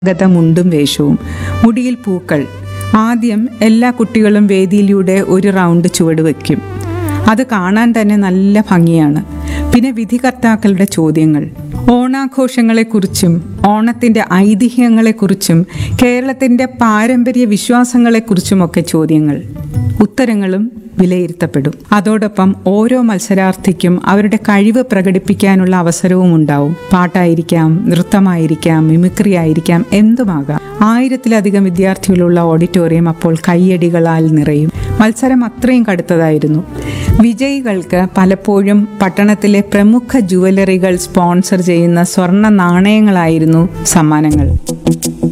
ഗത മുണ്ടും വേഷവും മുടിയിൽ പൂക്കൾ ആദ്യം എല്ലാ കുട്ടികളും വേദിയിലൂടെ ഒരു റൗണ്ട് ചുവട് വയ്ക്കും അത് കാണാൻ തന്നെ നല്ല ഭംഗിയാണ് പിന്നെ വിധികർത്താക്കളുടെ ചോദ്യങ്ങൾ ഓണാഘോഷങ്ങളെക്കുറിച്ചും ഓണത്തിൻ്റെ ഐതിഹ്യങ്ങളെക്കുറിച്ചും കേരളത്തിൻ്റെ പാരമ്പര്യ വിശ്വാസങ്ങളെക്കുറിച്ചുമൊക്കെ ചോദ്യങ്ങൾ ഉത്തരങ്ങളും വിലയിരുത്തപ്പെടും അതോടൊപ്പം ഓരോ മത്സരാർത്ഥിക്കും അവരുടെ കഴിവ് പ്രകടിപ്പിക്കാനുള്ള അവസരവും ഉണ്ടാവും പാട്ടായിരിക്കാം നൃത്തമായിരിക്കാം മിമിക്രി ആയിരിക്കാം എന്തുമാകാം ആയിരത്തിലധികം വിദ്യാർത്ഥികളുള്ള ഓഡിറ്റോറിയം അപ്പോൾ കയ്യടികളാൽ നിറയും മത്സരം അത്രയും കടുത്തതായിരുന്നു വിജയികൾക്ക് പലപ്പോഴും പട്ടണത്തിലെ പ്രമുഖ ജുവലറികൾ സ്പോൺസർ ചെയ്യുന്ന സ്വർണ്ണ നാണയങ്ങളായിരുന്നു സമ്മാനങ്ങൾ